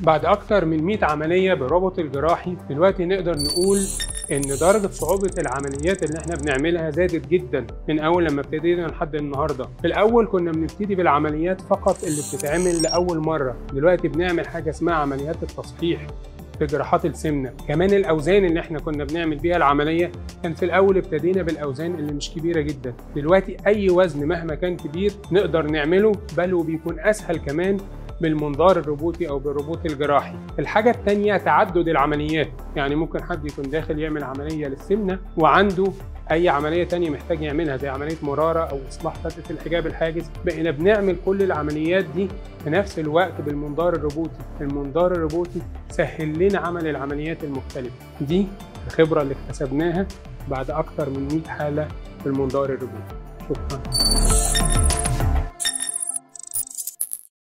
بعد أكتر من 100 عملية بالروبوت الجراحي دلوقتي نقدر نقول إن درجة صعوبة العمليات اللي إحنا بنعملها زادت جدا من أول لما ابتدينا لحد النهاردة. في الأول كنا بنبتدي بالعمليات فقط اللي بتتعمل لأول مرة، دلوقتي بنعمل حاجة اسمها عمليات التصحيح في جراحات السمنه كمان الاوزان اللي احنا كنا بنعمل بيها العمليه كان في الاول ابتدينا بالاوزان اللي مش كبيره جدا دلوقتي اي وزن مهما كان كبير نقدر نعمله بل وبيكون اسهل كمان بالمنظار الروبوتي او بالروبوت الجراحي الحاجه الثانيه تعدد العمليات يعني ممكن حد يكون داخل يعمل عمليه للسمنه وعنده اي عمليه تانية محتاج يعملها زي عمليه مراره او اصلاح فتره الحجاب الحاجز بقينا بنعمل كل العمليات دي في نفس الوقت بالمنظار الروبوتي المنظار الروبوتي سهل لنا عمل العمليات المختلفه دي الخبره اللي اكتسبناها بعد اكتر من 100 حاله بالمنظار الروبوتي شكرا